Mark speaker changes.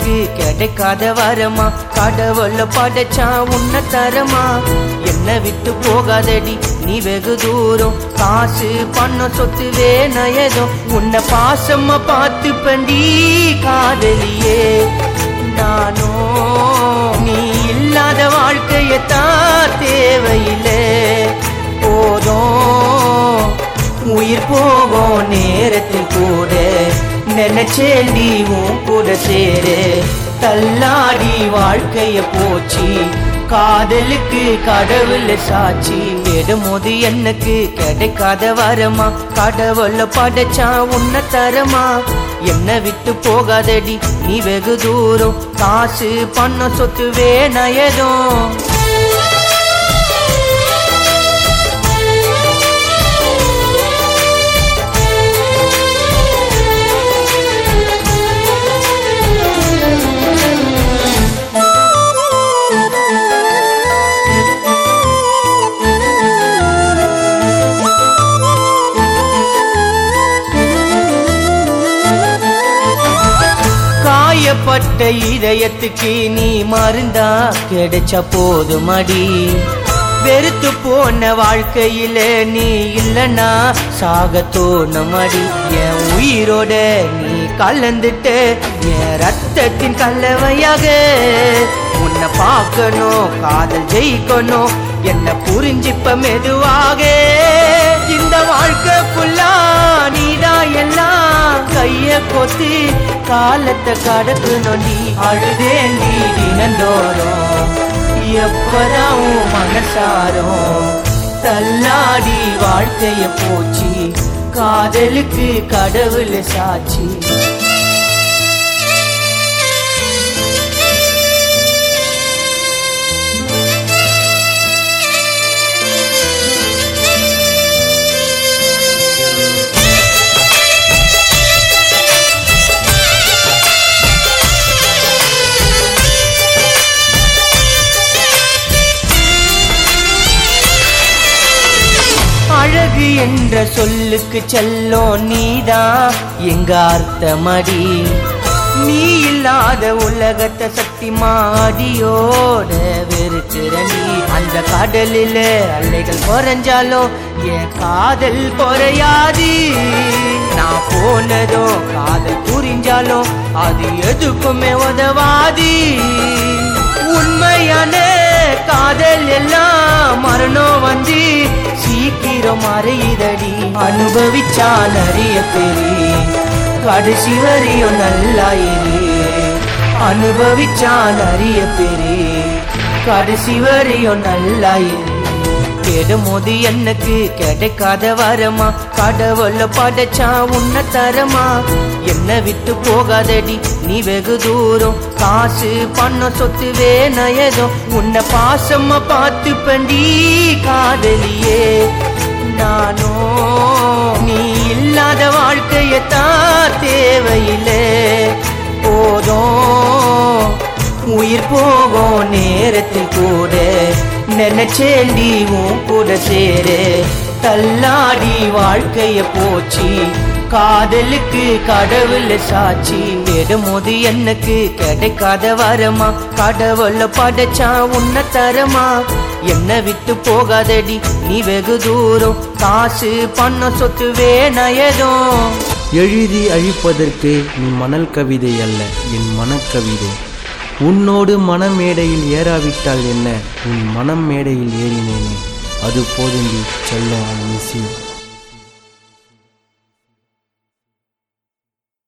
Speaker 1: எனக்கு கிடைக்காத வரமா கடவுள படைச்சா உன்ன தரமா என்ன விட்டு போகாதடி நீ வெகு தூரம் காசு பணம் சொத்து வேணயதும் உன்னை பாசமா பார்த்து பண்டி காதலியே நானோ நீ இல்லாத வாழ்க்கையத்தான் தேவையில்லை போதும் உயிர் போகும் நேரத்தில் கூட நினைச்சேண்டி உன் கூட சேரு தள்ளாடி வாழ்க்கைய போச்சு காதலுக்கு கடவுள் சாட்சி விடும்போது எனக்கு கிடைக்காத வரமா கடவுள படைச்சா உன்ன தரமா என்ன விட்டு போகாதடி நீ வெகு தூரம் காசு பணம் சொத்து வேணயதும் காயப்பட்ட இதயத்துக்கு நீ மருந்தா கிடைச்ச போதுமடி வெறுத்து போன வாழ்க்கையில நீ இல்லனா சாக தோணுமடி என் உயிரோட நீ கலந்துட்ட என் ரத்தத்தின் கலவையாக உன்னை பார்க்கணும் காதல் ஜெயிக்கணும் என்ன புரிஞ்சிப்ப மெதுவாக இந்த வாழ்க்கை ஃபுல்லா நீதான் எல்லாம் கைய கொத்தி காலத்தை கடக்கு நொண்டி அழுதேண்டி தினந்தோறும் எப்பதான் உன் மனசாரும் தள்ளாடி வாழ்க்கைய போச்சு காதலுக்கு கடவுள் சாட்சி அழகு என்ற சொல்லுக்கு செல்லும் நீதான் எங்க அர்த்தமடி நீ இல்லாத உலகத்தை சக்தி மாடியோட வெறுக்கிற நீ அந்த கடலில அலைகள் குறைஞ்சாலும் என் காதல் குறையாது நான் போனதும் காதல் புரிஞ்சாலும் அது எதுக்குமே உதவாது உண்மையான காதல் எல்லாம் மரணம் வந்து சீக்கிரம் மறையுதடி அனுபவிச்சா நிறைய பேரு கடைசி வரையும் நல்லா இரு அனுபவிச்சா நிறைய பேரு கடைசி வரையும் நல்லா இரு தேடும்போது எனக்கு கிடைக்காத வரமா கடவுள படைச்சா உன்ன தரமா என்ன விட்டு போகாதடி நீ வெகு தூரம் காசு பணம் சொத்து வேணயதும் உன்னை பாசமா பார்த்து பண்டி காதலியே நானோ நீ இல்லாத வாழ்க்கையத்தான் தேவையில்லை போதும் உயிர் போகும் நேரத்தில் கூட நினைச்சேண்டி உன் கூட சேரு தள்ளாடி வாழ்க்கைய போச்சு காதலுக்கு கடவுள் சாட்சி விடும்போது எனக்கு கிடைக்காத வரமா கடவுள படைச்சா உன்ன தரமா என்ன விட்டு போகாதடி நீ வெகு தூரம் காசு பணம் சொத்து வேணயதும்
Speaker 2: எழுதி அழிப்பதற்கு நீ மணல் கவிதை அல்ல என் மனக்கவிதை உன்னோடு மனமேடையில் ஏறாவிட்டால் என்ன உன் மனம் மேடையில் ஏறினேனே அது போதுண்டி செல்லம் மிஸ் யூ